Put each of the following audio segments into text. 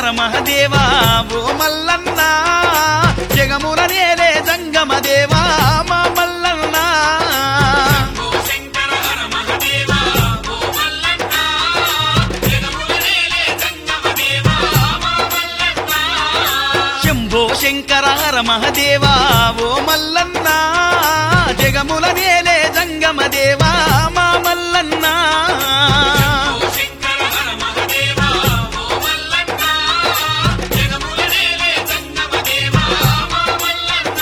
మహదేవా ఓ మల్లన్న జగముల నేలే జంగమ దేవా మా మల్లన్న శంకర హర మహదేవ ఓ మల్లన్న జగముల నేలే జంగమ దేవా మా మల్లన్న శంభో శంకర హర మహదేవా ఓ మల్లన్న జగముల నేలే జంగమ దేవా మా మల్లన్న ఓ శంకర హర మహదేవ ఓ మల్లన్న జగముల నేలే జంగమ దేవా మా మల్లన్న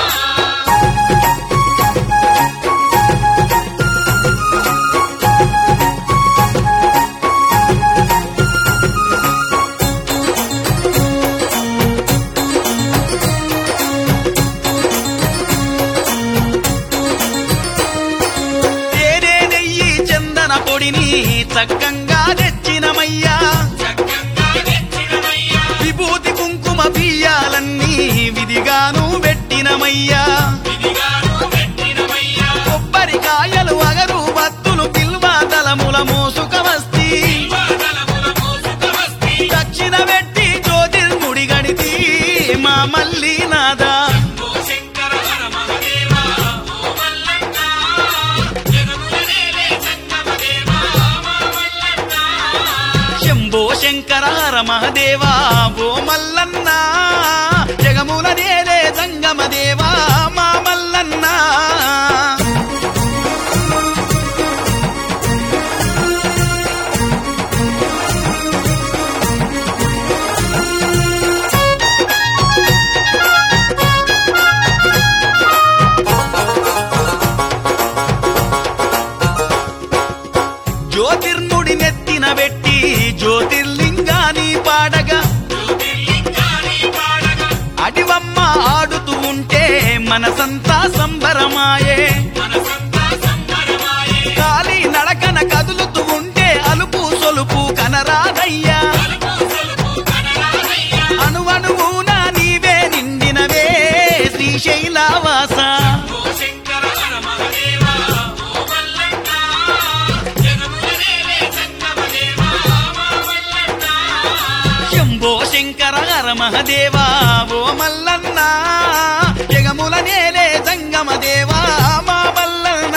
తేనె నెయ్యి చందన పొడిని చక్కంగా తెచ్చినమయ్యా చక్కంగా తెచ్చినమయ్యా విభూతి కుంకుమ బియ్యాలన్నీ విధిగాను పెట్టినమయ్యా విధిగాను పెట్టినమయ్యా కొబ్బరికాయలు అగరు బత్తులు పిల్వ తలముల మోసుక వస్తి వాదలముల మోసుక వస్తి దక్షిణ పెట్టి జ్యోతిర్ముడి గడితి మా మల్లీనాథ ఓ శంకర హర మహదేవ ఓ మల్లన్న జగముల నేలే జంగమ దేవా మా మల్లన్న శంభో శంకర హర మహదేవా ఓ మల్లన్న జగముల నేలే జంగమ దేవా మా మల్లన్న జ్యోతిర్ముడి నెత్తిన పెట్టి జ్యోతిర్లింగాని పాడగా జ్యోతిర్లింగాని పాడగా అడివమ్మ ఆడుతూ ఉంటే మనసంతా సంబరమాయే మనసంతా సంబరమాయే కాలి నడకన కదులుతూ ఉంటే అలుపు సొలుపు కనరాదయ్యా అలుపు సొలుపు కనరాదయ్యా అణువణువున నీవే నిండినవే శ్రీశైలవాస ఓ శంకర హర మహదేవ ఓ మల్లన్న జగముల నేలే జంగమ దేవా మా మల్లన్న శంభో శంకర హర మహదేవా ఓ మల్లన్న జగముల నేలే జంగమ దేవా మా మల్లన్న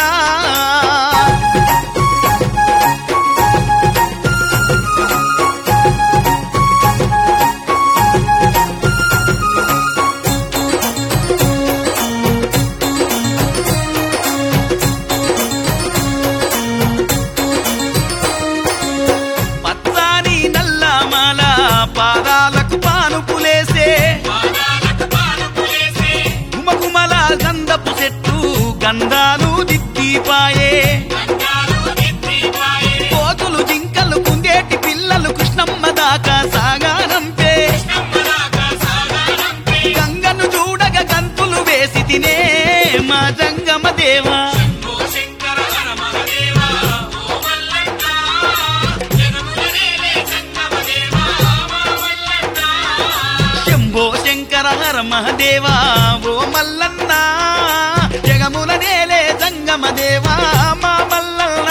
పచ్చాని నల్లమాల పాదాలకు పానుపులేసే పాదాలకు పానుపులేసే గుమగుమల గంధపు చెట్టు గంధాలు దిద్దిపాయే గంగాలు ఎత్తిపాయే కోతులు జింకలు కుందేటి పిల్లలు కృష్ణమ్మ దాకా సాగానంపే నమ్మలాగా సాగాలంపే గంగను చూడగ గంతులు వేసి తినే మా జంగమ దేవా ఓ శంకర హర మహదేవ ఓ మల్లన్న జగముల నేలే జంగమ దేవా మా మల్లన్న శంభో శంకర హర మహదేవా ఓ మల్లన్న జగముల నేలే జంగమ దేవా మా మల్లన్న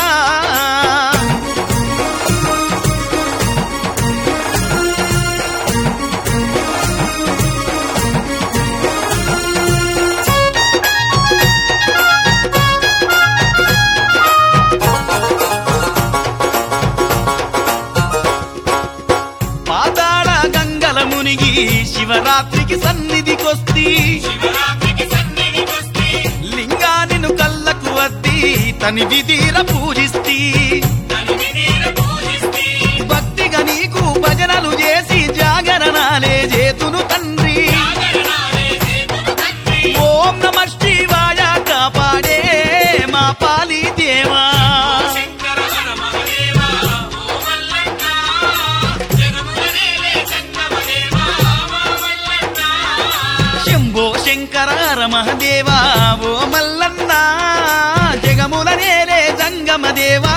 పాతాళ గంగల మునిగి శివరాత్రికి సన్నిధికొస్తి శివరాత్రికి సన్నిధికొస్తే లింగానిను కళ్ళకు వద్ది తని విధీర పూజిస్తి తనివి నీర పూజిస్తే భక్తిగా నీకు భజనలు చేసి జాగరణాలే చేతును తండ్రి జాగరణాలే చేతులు తండ్రి ఓం నమ శివాయ కాపాడే మా పాలి దేవా శంకర హర మహదేవ ఓ మల్లన్న జగముల నేలే జంగమ దేవా మా మల్లన్న శంభో శంకర హర మహదేవా ఓ మల్లన్న జగముల నేలే జంగమ దేవా